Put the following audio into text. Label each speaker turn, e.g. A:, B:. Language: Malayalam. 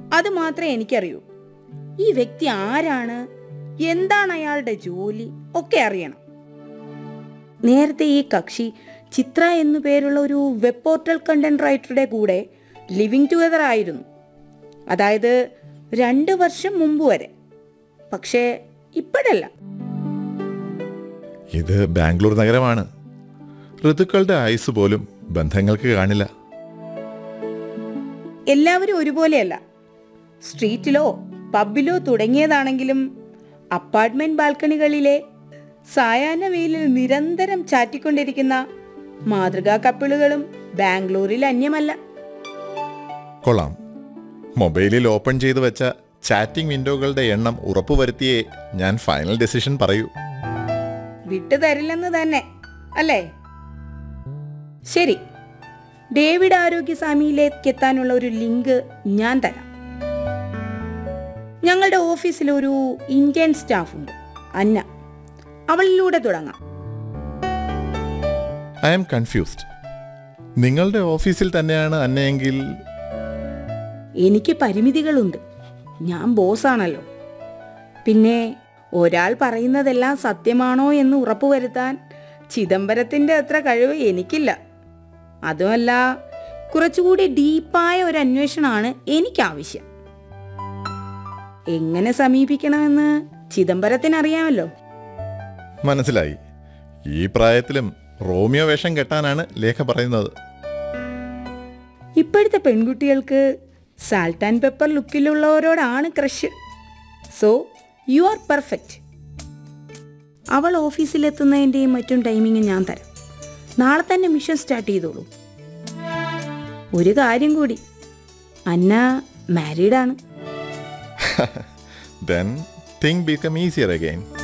A: അത് മാത്രമേ എനിക്കറിയൂ ഈ വ്യക്തി ആരാണ് എന്താണ് അയാളുടെ ജോലി ഒക്കെ അറിയണം നേരത്തെ ഈ കക്ഷി ചിത്ര എന്നു പേരുള്ള ഒരു വെബ് പോർട്ടൽ കണ്ടന്റ് റൈറ്ററുടെ കൂടെ ലിവിങ് ടുഗദർ ആയിരുന്നു അതായത് രണ്ട് വർഷം മുമ്പ് വരെ പക്ഷേ ഇപ്പോഴല്ല
B: ഇത് ബാംഗ്ലൂർ നഗരമാണ് ഋതുക്കളുടെ ആയുസ് പോലും ബന്ധങ്ങൾക്ക് കാണില്ല
A: എല്ലാവരും ഒരുപോലെയല്ല സ്ട്രീറ്റിലോ പബ്ബിലോ തുടങ്ങിയതാണെങ്കിലും അപ്പാർട്ട്മെന്റ് ബാൽക്കണികളിലെ സായാഹ്ന വെയിലിൽ നിരന്തരം ചാറ്റിക്കൊണ്ടിരിക്കുന്ന മാതൃകാ കപ്പിളുകളും ബാംഗ്ലൂരിൽ അന്യമല്ല
B: കൊള്ളാം മൊബൈലിൽ ഓപ്പൺ ചെയ്തു വെച്ച ചാറ്റിംഗ് വിൻഡോകളുടെ എണ്ണം ഉറപ്പുവരുത്തിയേ ഞാൻ ഫൈനൽ ഡെസിഷൻ പറയൂ
A: വിട്ടുതരില്ലെന്ന് തന്നെ അല്ലേ ശരി ഡേവിഡ് ആരോഗ്യസ്വാമിയിലേക്ക് എത്താനുള്ള ഒരു ലിങ്ക് ഞാൻ തരാം ഞങ്ങളുടെ ഓഫീസിൽ ഒരു ഇന്ത്യൻ സ്റ്റാഫ് ഉണ്ട് അന്ന അവളിലൂടെ തുടങ്ങാം
B: ഐ ആം കൺഫ്യൂസ്ഡ് നിങ്ങളുടെ ഓഫീസിൽ തന്നെയാണ് അന്നയെങ്കിൽ
A: എനിക്ക് പരിമിതികളുണ്ട് ഞാൻ ബോസാണല്ലോ പിന്നെ ഒരാൾ പറയുന്നതെല്ലാം സത്യമാണോ എന്ന് ഉറപ്പുവരുത്താൻ ചിദംബരത്തിന്റെ അത്ര കഴിവ് എനിക്കില്ല അതുമല്ല കുറച്ചുകൂടി ഡീപ്പായ ഒരു അന്വേഷണമാണ് എനിക്ക് ആവശ്യം എങ്ങനെ സമീപിക്കണമെന്ന് ചിദംബരത്തിന് അറിയാമല്ലോ
B: മനസ്സിലായി ഈ പ്രായത്തിലും റോമിയോ വേഷം കെട്ടാനാണ് ലേഖ പറയുന്നത്
A: ഇപ്പോഴത്തെ പെൺകുട്ടികൾക്ക് സാൾട്ട് ആൻഡ് പെപ്പർ ലുക്കിലുള്ളവരോടാണ് crush so you are perfect അവൾ ഓഫീസിലെത്തുന്നതിൻ്റെയും മറ്റും ടൈമിങ് ഞാൻ തരാം നാളെ തന്നെ മിഷൻ സ്റ്റാർട്ട് ചെയ്തോളൂ ഒരു കാര്യം കൂടി അന്ന മാരീഡാണ്
B: then thing become easier again